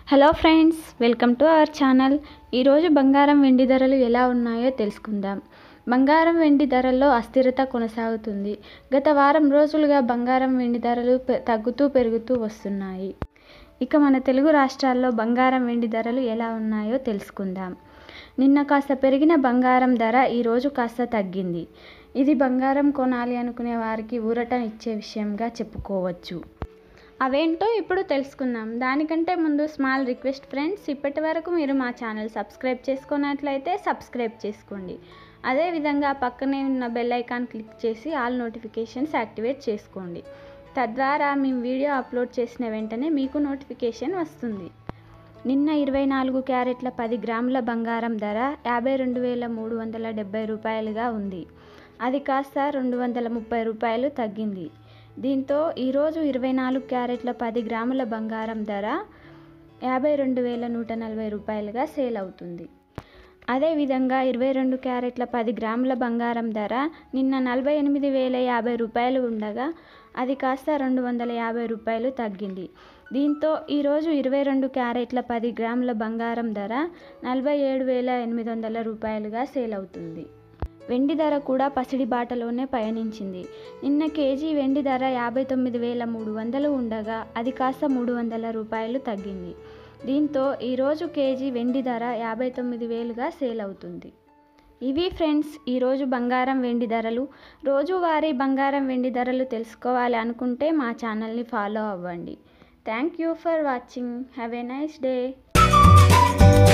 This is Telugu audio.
hello friends welcome to our channel ఈరోజు బంగారం వెండి ధరలు ఎలా ఉన్నాయో తెలుసుకుందాం బంగారం వెండి ధరల్లో అస్థిరత కొనసాగుతుంది గత వారం రోజులుగా బంగారం వెండి ధరలు పె- తగ్గుతూ పెరుగుతూ వస్తున్నాయి ఇక మన తెలుగు రాష్ట్రాల్లో బంగారం వెండి ధరలు ఎలా ఉన్నాయో తెలుసుకుందాం నిన్న కాస్త పెరిగిన బంగారం ధర ఈరోజు కాస్త తగ్గింది ఇది బంగారం కొనాలి అనుకునే వారికి ఊరటనిచ్చే విషయంగా చెప్పుకోవచ్చు అవేంటో ఇప్పుడు తెలుసుకుందాం దానికంటే ముందు స్మాల్ రిక్వెస్ట్ ఫ్రెండ్స్ ఇప్పటి వరకు మీరు మా ఛానల్ సబ్స్క్రైబ్ చేసుకున్నట్లయితే సబ్స్క్రైబ్ చేసుకోండి అదేవిధంగా పక్కనే ఉన్న బెల్ ఐకాన్ క్లిక్ చేసి ఆల్ నోటిఫికేషన్స్ యాక్టివేట్ చేసుకోండి తద్వారా మేము వీడియో అప్లోడ్ చేసిన వెంటనే మీకు నోటిఫికేషన్ వస్తుంది నిన్న ఇరవై నాలుగు క్యారెట్ల పది గ్రాముల బంగారం ధర యాభై రెండు వేల మూడు వందల డెబ్బై రూపాయలుగా ఉంది అది కాస్త రెండు వందల ముప్పై రూపాయలు తగ్గింది దీంతో ఈరోజు ఇరవై నాలుగు క్యారెట్ల పది గ్రాముల బంగారం ధర యాభై రెండు వేల నూట నలభై రూపాయలుగా సేల్ అవుతుంది అదేవిధంగా ఇరవై రెండు క్యారెట్ల పది గ్రాముల బంగారం ధర నిన్న నలభై ఎనిమిది వేల యాభై రూపాయలు ఉండగా అది కాస్త రెండు వందల యాభై రూపాయలు తగ్గింది దీంతో ఈరోజు ఇరవై రెండు క్యారెట్ల పది గ్రాముల బంగారం ధర నలభై ఏడు వేల ఎనిమిది వందల రూపాయలుగా సేల్ అవుతుంది వెండి ధర కూడా పసిడి బాటలోనే పయనించింది నిన్న కేజీ వెండి ధర యాభై తొమ్మిది వేల మూడు వందలు ఉండగా అది కాస్త మూడు వందల రూపాయలు తగ్గింది దీంతో ఈరోజు కేజీ వెండి ధర యాభై తొమ్మిది వేలుగా సేల్ అవుతుంది ఇవి ఫ్రెండ్స్ ఈరోజు బంగారం వెండి ధరలు రోజువారీ బంగారం వెండి ధరలు తెలుసుకోవాలి అనుకుంటే మా ఛానల్ని ఫాలో అవ్వండి thank you for watching have a nice day